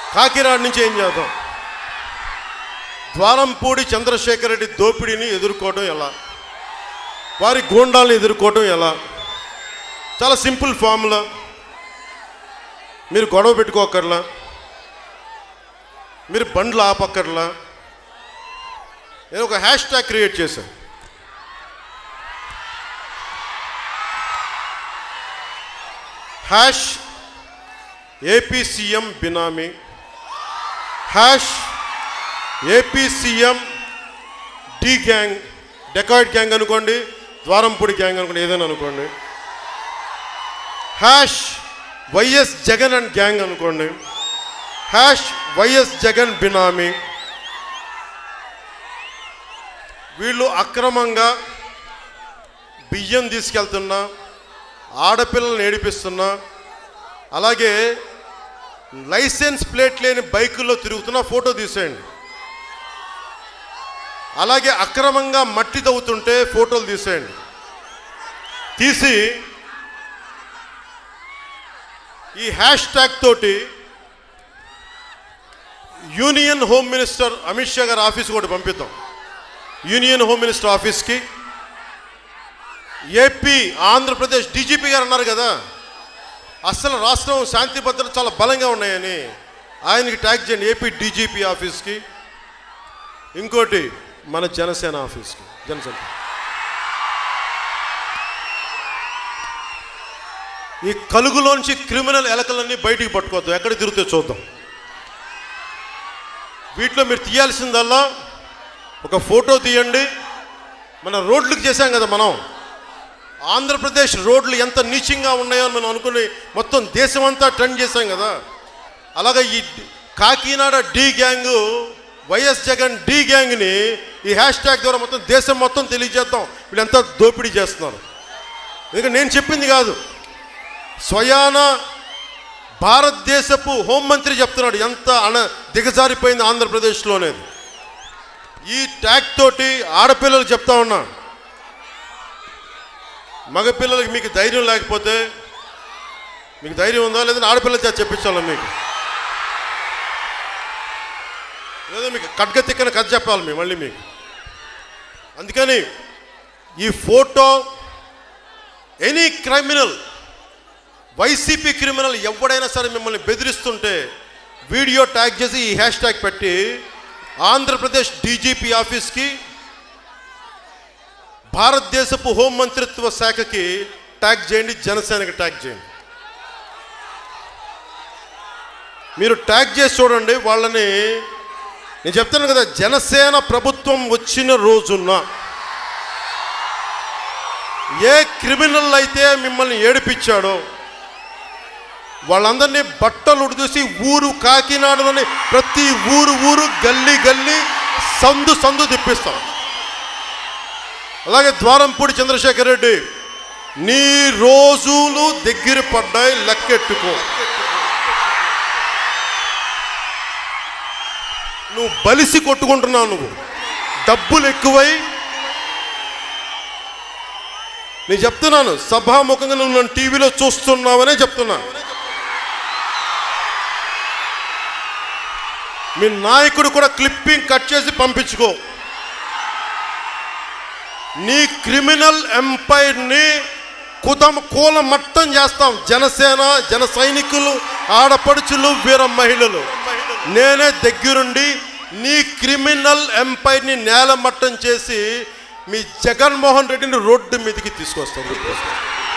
కాకినాడ నుంచి ఏం చేద్దాం ద్వారంపూడి చంద్రశేఖర్ రెడ్డి దోపిడీని ఎదుర్కోవడం ఎలా వారి గూండాలను ఎదుర్కోవడం ఎలా చాలా సింపుల్ ఫార్ములా మీరు గొడవ పెట్టుకోకర్లా మీరు బండ్లు ఆపక్కర్లా నేను ఒక హ్యాష్ ట్యాగ్ క్రియేట్ చేశాను hash AP CM benami hash AP CM D gang dacoit gang అనుకోండి ద్వారంపూడి గ్యాంగ్ అనుకోండి ఏదైనా అనుకోండి hash YS Jagan and gang అనుకోండి హ్యాష్ వైఎస్ జగన్ బినామీ వీళ్ళు అక్రమంగా బియ్యం తీసుకెళ్తున్నా ఆడపిల్లల్ని ఏడిపిస్తున్నా అలాగే లైసెన్స్ ప్లేట్ లేని బైకుల్లో తిరుగుతున్న ఫోటో తీసేయండి అలాగే అక్రమంగా మట్టి తవ్వుతుంటే ఫోటోలు తీసేయండి తీసి ఈ హ్యాష్ ట్యాగ్ తోటి union home minister Amit Shah గారి ఆఫీస్ కూడా పంపిద్దాం యూనియన్ హోమ్ మినిస్టర్ ఆఫీస్కి ఏపీ ఆంధ్రప్రదేశ్ డీజీపీ గారు అన్నారు కదా అసలు రాష్ట్రం శాంతి భద్రత చాలా బలంగా ఉన్నాయని ఆయనకి ట్యాగ్ చేయండి ఏపీ డీజీపీ ఆఫీస్కి ఇంకోటి మన జనసేన ఆఫీస్కి జనసేన ఈ కలుగులోంచి క్రిమినల్ ఎలకలన్నీ బయటికి పట్టుకోవద్దు ఎక్కడ తిరిగితే చూద్దాం వీటిలో మీరు తీయాల్సిందల్లా ఒక ఫోటో తీయండి మన రోడ్లకు చేశాం కదా మనం ఆంధ్రప్రదేశ్ రోడ్లు ఎంత నీచంగా ఉన్నాయో అని మనం అనుకుని మొత్తం దేశమంతా టర్న్ చేశాం కదా అలాగే ఈ Kakinada D gang YS Jagan D గ్యాంగ్ని ఈ హ్యాష్ ట్యాగ్ ద్వారా మొత్తం దేశం మొత్తం తెలియజేద్దాం వీళ్ళంతా దోపిడీ చేస్తున్నారు ఎందుకంటే నేను చెప్పింది కాదు స్వయాన భారతదేశపు హోంమంత్రి చెప్తున్నాడు ఎంత అన దిగజారిపోయింది ఆంధ్రప్రదేశ్లోనేది ఈ ట్యాగ్ తోటి ఆడపిల్లలు చెప్తా ఉన్నా మగపిల్లలకి మీకు ధైర్యం లేకపోతే మీకు ధైర్యం ఉందా లేదంటే ఆడపిల్లల చేత చెప్పించాలా మీకు లేదా మీకు కట్గ తిక్కన కథ చెప్పాలి మేము మళ్ళీ మీకు అందుకని ఈ photo any criminal YCP criminal ఎవడైనా సరే మిమ్మల్ని బెదిరిస్తుంటే వీడియో ట్యాగ్ చేసి ఈ హ్యాష్ ట్యాగ్ పెట్టి ఆంధ్రప్రదేశ్ డీజీపీ ఆఫీస్కి భారతదేశపు హోంమంత్రిత్వ శాఖకి ట్యాగ్ చేయండి జనసేనకి ట్యాగ్ చేయండి మీరు ట్యాగ్ చేసి చూడండి వాళ్ళని నేను చెప్తాను కదా జనసేన ప్రభుత్వం వచ్చిన రోజున ఏ క్రిమినల్ అయితే మిమ్మల్ని ఏడిపించాడో వాళ్ళందరినీ బట్టలు ఉడిదూసి ఊరు కాకినాడలోని ప్రతి ఊరు ఊరు గల్లీ గల్లీ సందు సందు తిప్పిస్తాం అలాగే ద్వారంపూడి చంద్రశేఖర్ రెడ్డి నీ రోజులు దగ్గర పడ్డాయి లెక్కెట్టుకో నువ్వు బలిసి కొట్టుకుంటున్నావు నువ్వు డబ్బులు ఎక్కువై నేను చెప్తున్నాను సభాముఖంగా నువ్వు నన్ను టీవీలో చూస్తున్నావనే చెప్తున్నా మీ నాయకుడు కూడా క్లిప్పింగ్ కట్ చేసి పంపించుకో నీ క్రిమినల్ ఎంపైర్ని కుదం కూల మట్టం చేస్తాం జనసేన జన సైనికులు ఆడపడుచులు వీర మహిళలు నేనే దగ్గరుండి నీ క్రిమినల్ ఎంపైర్ని నేల మట్టం చేసి మీ జగన్మోహన్ రెడ్డిని రోడ్డు మీదకి తీసుకొస్తాను